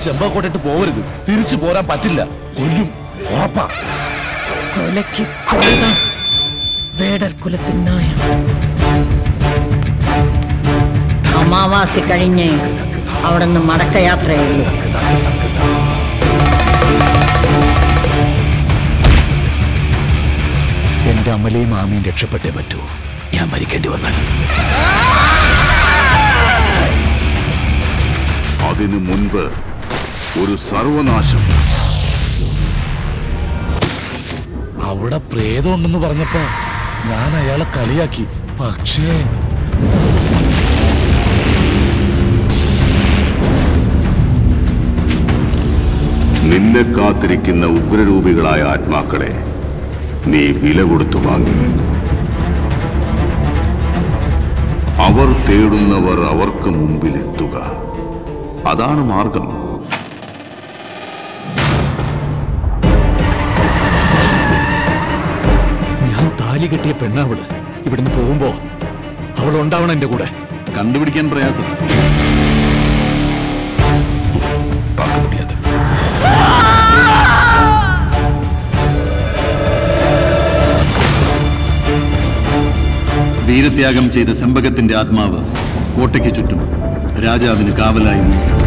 ചെമ്പക്കോട്ടിട്ട് പോവരുത് തിരിച്ചു പോരാൻ പറ്റില്ല കൊല്ലും ഉറപ്പാ കൊലയ്ക്ക് കൊല വേടർ കുലത്തിൻ നായം അമാവാസി കഴിഞ്ഞ് അവിടുന്ന് മടക്കയാത്രയുള്ളൂ എന്റെ അമലയും മാമിയും രക്ഷപ്പെട്ടേ പറ്റൂ ഞാൻ മരിക്കേണ്ടി വന്നാലും അതിനു മുൻപ് ഒരു സർവനാശം അവിടെ പ്രേതം ഉണ്ടെന്ന് പറഞ്ഞപ്പോ ഞാൻ അയാളെ കളിയാക്കി പക്ഷേ നിന്നെ കാത്തിരിക്കുന്ന ഉഗ്രരൂപികളായ ആത്മാക്കളെ നീ വില കൊടുത്തു വാങ്ങി അവർ തേടുന്നവർ അവർക്ക് മുമ്പിലെത്തുക അതാണ് മാർഗം ഞാൻ താലി കെട്ടിയ പെണ്ണവള് ഇവിടുന്ന് പോകുമ്പോ അവൾ ഉണ്ടാവണം എന്റെ കൂടെ കണ്ടുപിടിക്കാൻ പ്രയാസം பார்க்க முடியாது വീരത്യാഗം ചെയ്ത സെമ്പകത്തിന്റെ ആത്മാവ് കോട്ടയ്ക്ക് ചുറ്റും രാജാവിന് കാവലായി നിന്നു